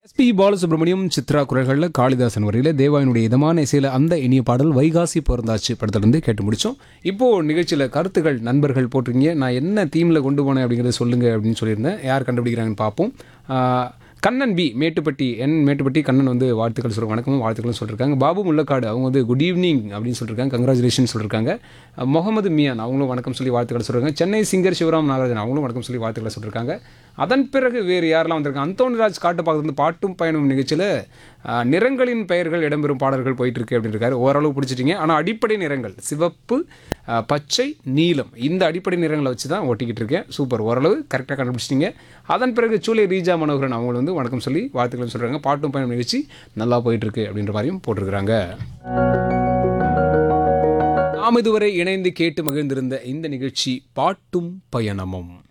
SP Balasubramaniam Chitra குரல்களில் காளிதாசன் வரையில் தேவாயினுடைய இதமான இசையில் அந்த இனிய பாடல் வைகாசி பிறந்தாச்சு படத்துலேருந்து கேட்டு முடித்தோம் இப்போது நிகழ்ச்சியில் கருத்துக்கள் நண்பர்கள் போட்டிருக்கீங்க நான் என்ன தீமில் கொண்டு போனேன் அப்படிங்கிறத சொல்லுங்கள் அப்படின்னு சொல்லியிருந்தேன் யார் கண்டுபிடிக்கிறாங்கன்னு பார்ப்போம் ஆஹ், கண்ணன் பி மேட்டுப்பட்டி என் மேட்டுப்பட்டி கண்ணன் வந்து வாழ்த்துக்கள் சொல்கிறாங்க வணக்கமும் வாழ்த்துக்கள் சொல்லியிருக்காங்க பாபு முள்ளக்காடு அவங்க வந்து குட் ஈவினிங் அப்படின்னு சொல்லியிருக்காங்க கங்க்ராச்சுலேஷன் சொல்லியிருக்காங்க அஹ், முகமது மியான் அவங்களும் வணக்கம் சொல்லி வாழ்த்துக்கள் சொல்கிறாங்க சென்னை சிங்கர் சிவராம் நாகராஜன் அவங்களும் வணக்கம் சொல்லி வாழ்த்துக்களை சொல்லியிருக்காங்க அதன் பிறகு வேறு யாரெல்லாம் வந்திருக்காங்க அந்தோனிராஜ் காட்டுப்பாக்கத்துல இருந்து பாட்டும் பயணம் நிகழ்ச்சியில் ஆஹ், நிறங்களின் பெயர்கள் இடம்பெறும் பாடல்கள் போயிட்டு இருக்கு அப்படின்னு இருக்காரு ஓரளவு பிடிச்சிட்டீங்க ஆனால் அடிப்படை நிறங்கள் சிவப்பு ஆஹ், பச்சை நீலம் இந்த அடிப்படை நிறங்களை வச்சு தான் ஓட்டிக்கிட்டு இருக்கேன் சூப்பர் ஓரளவு கரெக்டாக கண்டுபிடிச்சிட்டீங்க அதன் பிறகு சூலை ரீஜா மனோகரன் அவங்க வந்து வணக்கம் சொல்லி வாழ்த்துக்கள் சொல்கிறாங்க பாட்டும் பயணம் நிகழ்ச்சி நல்லா போயிட்டு இருக்கு அப்படின்ற மாதிரியும் போட்டிருக்கிறாங்க நாம் இதுவரை இணைந்து கேட்டு மகிழ்ந்திருந்த இந்த நிகழ்ச்சி பாட்டும் பயணமும்